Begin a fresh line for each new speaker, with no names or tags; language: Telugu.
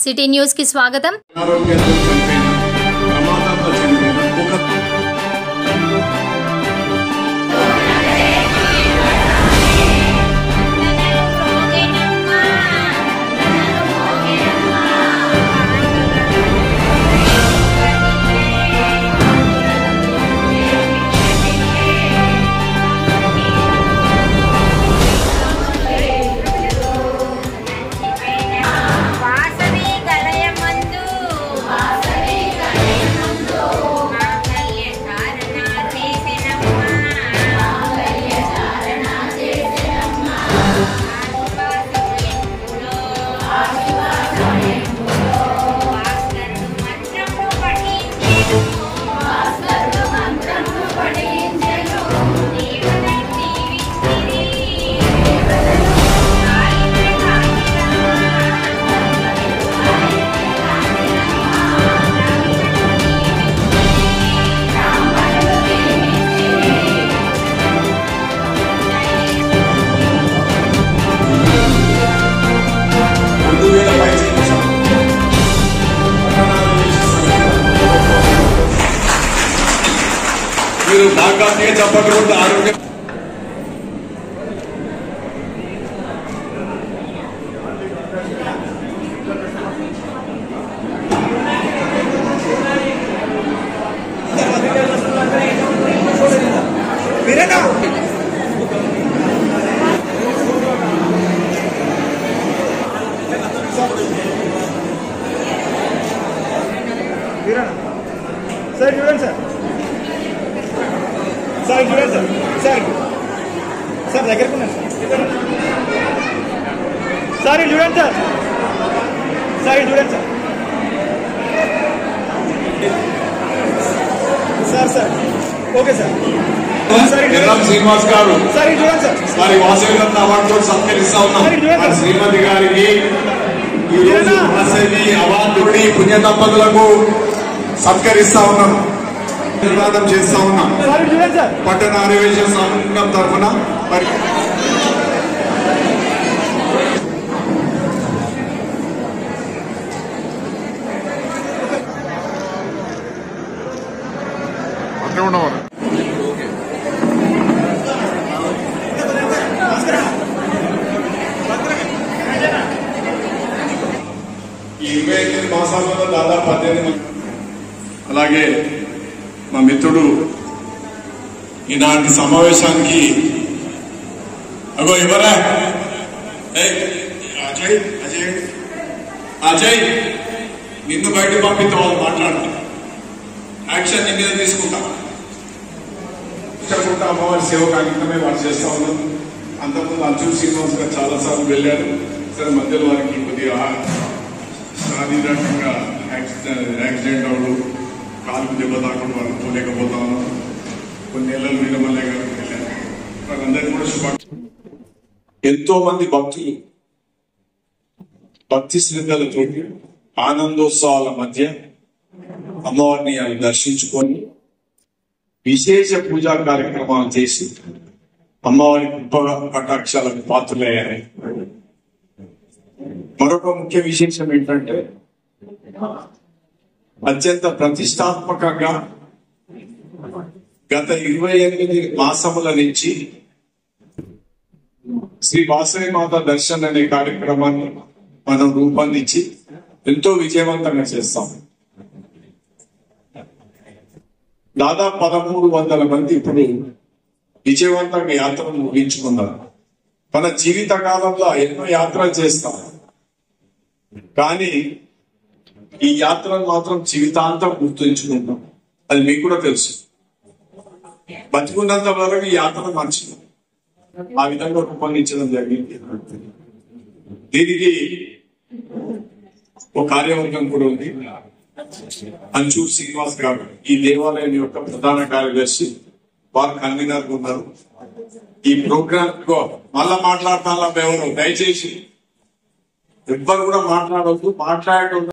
సిటీ న్యూస్ కి స్వాగతం
అనారోగ్యంతో చనిపోయిన ప్రమాదంలో చనిపోయిన ఒక
వాసవి గలయమందు వాసవి గలయమందు మాంగళ్య ధారణ చేసినమ్మ మాంగళ్య ధారణ చేసినమ్మ ఆదివాసములెందులో ఆదివాసములెందులో భాస్కరుడు మంత్రము పఠించెను భాస్కరుడు మంత్రము పఠించెను దేవదత్తి విచ్చిరి దేవదత్తి
రెండు వేల పైసలు పట్టణాలు మీరు బాగా చెప్పకుండా ఆరోగ్యం
సార్ చూడండి సార్ సార్ చూడండి సార్ సార్ సార్ దగ్గరకు ఉన్నాను సార్ సార్ ఇటు చూడండి సార్ సార్ ఇటు చూడండి sir sir sir okay sir sir ఇటు
ఎర్రం
చూడండి
శ్రీనివాస్ గారు
సార్ ఇటు చూడండి సార్
వారి వాసవి రత్న అవార్డుతో సత్కరిస్తా ఉన్నాం వారి శ్రీమతి గారికి ఈ రోజు వాసవి అవార్డుని పుణ్య దంపతులకు సత్కరిస్తా ఉన్నాం నిర్మాణం చేస్తా ఉన్నాం
సార్ ఇటు చూడండి సార్
పట్టణ ఆర్యవేశ సంఘం తరఫున మరి ఈ ఇరవై ఎనిమిది మాసాలలో దాదాపు పద్దెనిమిది మంది అలాగే మా మిత్రుడు ఈనాటి సమావేశానికి అగో ఇవ్వరా ఏయ్, అజయ్ అజయ్ అజయ్ నిన్ను బయట పంపితే వాళ్ళు మాట్లాడతా యాక్షన్ నీ మీద తీసుకుంటా ఇష్టకుండా అమ్మవారి సేవ కార్యక్రమమే వారు చేస్తా ఉన్నాం అంతకుముందు అర్జున్ శ్రీనివాస్ గారు చాలా సార్లు వెళ్ళారు సరే మధ్యలో వారికి కొద్దిగా శారీరకంగా యాక్సిడెంట్ యాక్సిడెంట్ అవడు కాలుకు దెబ్బ తాకుండా వాళ్ళు పోలేకపోతా ఉన్నాం కొన్ని నెలలు వీరమల్లె గారు వెళ్ళారు వాళ్ళందరికీ కూడా శుభ ఎంతో మంది భక్తులు భక్తి శ్రద్ధలతో ఆనందోత్సవాల మధ్య అమ్మవారిని ఆయన దర్శించుకొని విశేష పూజా కార్యక్రమాలు చేసి అమ్మవారి కృప కటాక్షాలకు పాత్రలయ్యారు మరొక ముఖ్య విశేషం ఏంటంటే అత్యంత ప్రతిష్టాత్మకంగా గత ఇరవై ఎనిమిది మాసముల నుంచి శ్రీ వాసవి మాత దర్శన్ అనే కార్యక్రమాన్ని మనం రూపొందించి ఎంతో విజయవంతంగా చేస్తాం దాదాపు పదమూడు వందల మంది ఇప్పుడు విజయవంతంగా యాత్రను ముగించుకున్నారు మన జీవిత కాలంలో ఎన్నో యాత్రలు చేస్తాం కానీ ఈ యాత్రను మాత్రం జీవితాంతం గుర్తుంచుకుంటాం అది మీకు కూడా తెలుసు బతికున్నంత వరకు ఈ యాత్ర మర్చిపోం ఆ విధంగా రూపొందించడం జరిగింది దీనికి ఒక కార్యవర్గం కూడా ఉంది అంచు శ్రీనివాస్ గారు ఈ దేవాలయం యొక్క ప్రధాన కార్యదర్శి వారు కన్వీనర్ ఉన్నారు ఈ ప్రోగ్రామ్ కో మళ్ళా మాట్లాడతాను ఎవరు దయచేసి ఎవ్వరు కూడా మాట్లాడవద్దు మాట్లాడటం